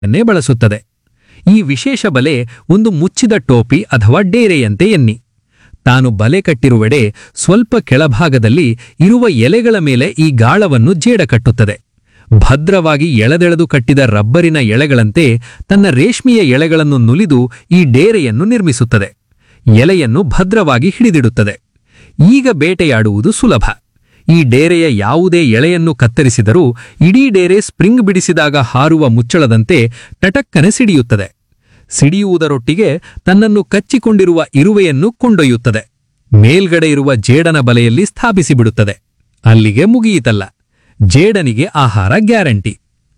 ಅನ್ನೇ ಬಳಸುತ್ತದೆ ಈ ವಿಶೇಷ ಬಲೆ ಒಂದು ಮುಚ್ಚಿದ ಟೋಪಿ ಅಥವಾ ಡೇರೆಯಂತೆ ಎನ್ನಿ ತಾನು ಬಲೆ ಕಟ್ಟಿರುವೆಡೆ ಸ್ವಲ್ಪ ಕೆಳಭಾಗದಲ್ಲಿ ಇರುವ ಎಲೆಗಳ ಮೇಲೆ ಈ ಗಾಳವನ್ನು ಜೇಡ ಕಟ್ಟುತ್ತದೆ ಭದ್ರವಾಗಿ ಎಳೆದೆಳೆದು ಕಟ್ಟಿದ ರಬ್ಬರಿನ ಎಳೆಗಳಂತೆ ತನ್ನ ರೇಷ್ಮೆಯ ಎಳೆಗಳನ್ನು ನುಲಿದು ಈ ಡೇರೆಯನ್ನು ನಿರ್ಮಿಸುತ್ತದೆ ಎಲೆಯನ್ನು ಭದ್ರವಾಗಿ ಹಿಡಿದಿಡುತ್ತದೆ ಈಗ ಬೇಟೆಯಾಡುವುದು ಸುಲಭ ಈ ಡೇರೆಯ ಯಾವುದೇ ಎಳೆಯನ್ನು ಕತ್ತರಿಸಿದರೂ ಇಡೀ ಡೇರೆ ಸ್ಪ್ರಿಂಗ್ ಬಿಡಿಸಿದಾಗ ಹಾರುವ ಮುಚ್ಚಳದಂತೆ ಟಟಕ್ಕನೆ ಸಿಡಿಯುತ್ತದೆ ಸಿಡಿಯುವುದರೊಟ್ಟಿಗೆ ತನ್ನನ್ನು ಕಚ್ಚಿಕೊಂಡಿರುವ ಇರುವೆಯನ್ನು ಕೊಂಡೊಯ್ಯುತ್ತದೆ ಮೇಲ್ಗಡೆ ಇರುವ ಜೇಡನ ಬಲೆಯಲ್ಲಿ ಸ್ಥಾಪಿಸಿಬಿಡುತ್ತದೆ ಅಲ್ಲಿಗೆ ಮುಗಿಯಿತಲ್ಲ ಜೇಡನಿಗೆ ಆಹಾರ ಗ್ಯಾರಂಟಿ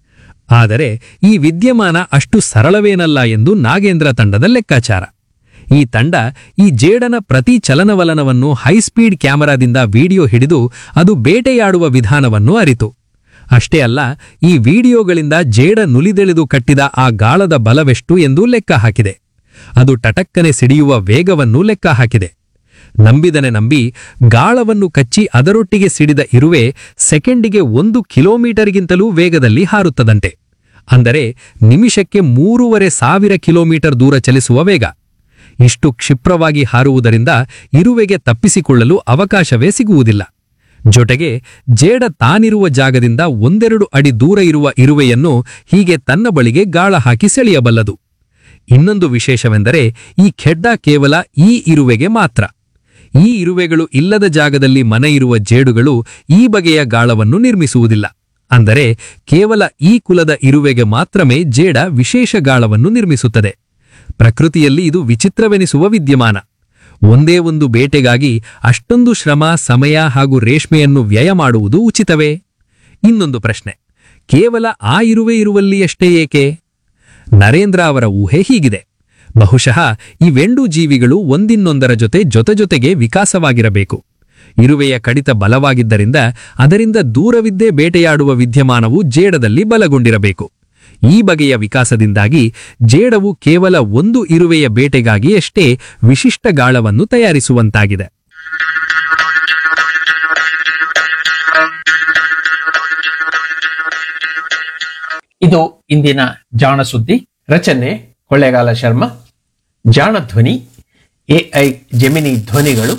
ಆದರೆ ಈ ವಿದ್ಯಮಾನ ಅಷ್ಟು ಸರಳವೇನಲ್ಲ ಎಂದು ನಾಗೇಂದ್ರ ತಂಡದ ಲೆಕ್ಕಾಚಾರ ಈ ತಂಡ ಈ ಜೇಡನ ಪ್ರತಿ ಚಲನವಲನವನ್ನು ಹೈಸ್ಪೀಡ್ ಕ್ಯಾಮೆರಾದಿಂದ ವಿಡಿಯೋ ಹಿಡಿದು ಅದು ಬೇಟೆಯಾಡುವ ವಿಧಾನವನ್ನು ಅರಿತು ಅಷ್ಟೇ ಅಲ್ಲ ಈ ವಿಡಿಯೋಗಳಿಂದ ಜೇಡ ನುಲಿದೆಳೆದು ಕಟ್ಟಿದ ಆ ಗಾಳದ ಬಲವೆಷ್ಟು ಎಂದು ಲೆಕ್ಕ ಹಾಕಿದೆ ಅದು ಟಟಕ್ಕನೆ ಸಿಡಿಯುವ ವೇಗವನ್ನು ಲೆಕ್ಕ ಹಾಕಿದೆ ನಂಬಿದನೆ ನಂಬಿ ಗಾಳವನ್ನು ಕಚ್ಚಿ ಅದರೊಟ್ಟಿಗೆ ಸಿಡಿದ ಇರುವೆ ಸೆಕೆಂಡಿಗೆ ಒಂದು ಕಿಲೋಮೀಟರ್ಗಿಂತಲೂ ವೇಗದಲ್ಲಿ ಹಾರುತ್ತದಂತೆ ಅಂದರೆ ನಿಮಿಷಕ್ಕೆ ಮೂರುವರೆ ಸಾವಿರ ಕಿಲೋಮೀಟರ್ ದೂರ ಚಲಿಸುವ ವೇಗ ಇಷ್ಟು ಕ್ಷಿಪ್ರವಾಗಿ ಹಾರುವುದರಿಂದ ಇರುವೆಗೆ ತಪ್ಪಿಸಿಕೊಳ್ಳಲು ಅವಕಾಶವೇ ಸಿಗುವುದಿಲ್ಲ ಜೊತೆಗೆ ಜೇಡ ತಾನಿರುವ ಜಾಗದಿಂದ ಒಂದೆರಡು ಅಡಿ ದೂರ ಇರುವ ಇರುವೆಯನ್ನು ಹೀಗೆ ತನ್ನ ಬಳಿಗೆ ಗಾಳ ಹಾಕಿ ಸೆಳೆಯಬಲ್ಲದು ಇನ್ನೊಂದು ವಿಶೇಷವೆಂದರೆ ಈ ಖೆಡ್ಡ ಕೇವಲ ಈ ಇರುವೆಗೆ ಮಾತ್ರ ಈ ಇರುವೆಗಳು ಇಲ್ಲದ ಜಾಗದಲ್ಲಿ ಮನೆ ಇರುವ ಜೇಡುಗಳು ಈ ಬಗೆಯ ಗಾಳವನ್ನು ನಿರ್ಮಿಸುವುದಿಲ್ಲ ಅಂದರೆ ಕೇವಲ ಈ ಕುಲದ ಇರುವೆಗೆ ಮಾತ್ರಮೇ ಜೇಡ ವಿಶೇಷ ಗಾಳವನ್ನು ನಿರ್ಮಿಸುತ್ತದೆ ಪ್ರಕೃತಿಯಲ್ಲಿ ಇದು ವಿಚಿತ್ರವೆನಿಸುವ ವಿದ್ಯಮಾನ ಒಂದೇ ಒಂದು ಬೇಟೆಗಾಗಿ ಅಷ್ಟೊಂದು ಶ್ರಮ ಸಮಯ ಹಾಗೂ ರೇಷ್ಮೆಯನ್ನು ವ್ಯಯ ಮಾಡುವುದು ಉಚಿತವೇ ಇನ್ನೊಂದು ಪ್ರಶ್ನೆ ಕೇವಲ ಆ ಇರುವೆ ಇರುವಲ್ಲಿಯಷ್ಟೇ ಏಕೆ ನರೇಂದ್ರ ಅವರ ಊಹೆ ಹೀಗಿದೆ ಬಹುಶಃ ಇವೆಂಡೂ ಜೀವಿಗಳು ಒಂದಿನ್ನೊಂದರ ಜೊತೆ ಜೊತೆಜೊತೆಗೆ ವಿಕಾಸವಾಗಿರಬೇಕು ಇರುವೆಯ ಕಡಿತ ಬಲವಾಗಿದ್ದರಿಂದ ಅದರಿಂದ ದೂರವಿದ್ದೇ ಬೇಟೆಯಾಡುವ ವಿದ್ಯಮಾನವು ಜೇಡದಲ್ಲಿ ಬಲಗೊಂಡಿರಬೇಕು ಈ ಬಗೆಯ ವಿಕಾಸದಿಂದಾಗಿ ಜೇಡವು ಕೇವಲ ಒಂದು ಇರುವೆಯ ಬೇಟೆಗಾಗಿ ಅಷ್ಟೇ ವಿಶಿಷ್ಟ ಗಾಳವನ್ನು ತಯಾರಿಸುವಂತಾಗಿದೆ ಇದು ಇಂದಿನ ಜಾಣ ಸುದ್ದಿ ರಚನೆ ಕೊಳ್ಳೇಗಾಲ ಶರ್ಮಾ ಜಾಣ ಧ್ವನಿ ಎಐ ಜೆಮಿನಿ ಧ್ವನಿಗಳು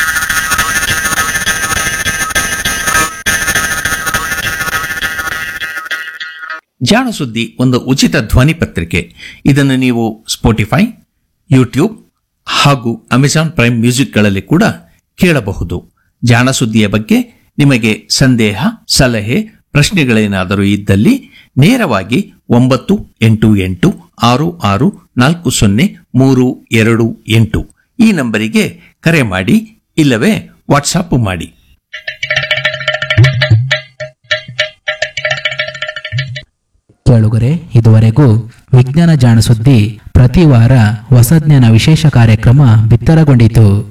ಜಾಣ ಸುದ್ದಿ ಒಂದು ಉಚಿತ ಧ್ವನಿ ಪತ್ರಿಕೆ ಇದನ್ನು ನೀವು ಸ್ಪೋಟಿಫೈ ಯೂಟ್ಯೂಬ್ ಹಾಗೂ ಅಮೆಜಾನ್ ಪ್ರೈಮ್ ಮ್ಯೂಸಿಕ್ಗಳಲ್ಲಿ ಕೂಡ ಕೇಳಬಹುದು ಜಾಣ ಸುದ್ದಿಯ ಬಗ್ಗೆ ನಿಮಗೆ ಸಂದೇಹ ಸಲಹೆ ಪ್ರಶ್ನೆಗಳೇನಾದರೂ ಇದ್ದಲ್ಲಿ ನೇರವಾಗಿ ಒಂಬತ್ತು ಎಂಟು ಎಂಟು ಆರು ಆರು ನಾಲ್ಕು ಸೊನ್ನೆ ಮೂರು ಎರಡು ಎಂಟು ಈ ನಂಬರಿಗೆ ಕರೆ ಮಾಡಿ ಇಲ್ಲವೇ ವಾಟ್ಸಾಪ್ ಮಾಡಿ ಕೇಳುಗರೆ ಇದುವರೆಗೂ ವಿಜ್ಞಾನ ಜಾಣ ಸುದ್ದಿ ಪ್ರತಿ ವಾರ ಹೊಸ ಜ್ಞಾನ ವಿಶೇಷ ಕಾರ್ಯಕ್ರಮ ಬಿತ್ತರಗೊಂಡಿತು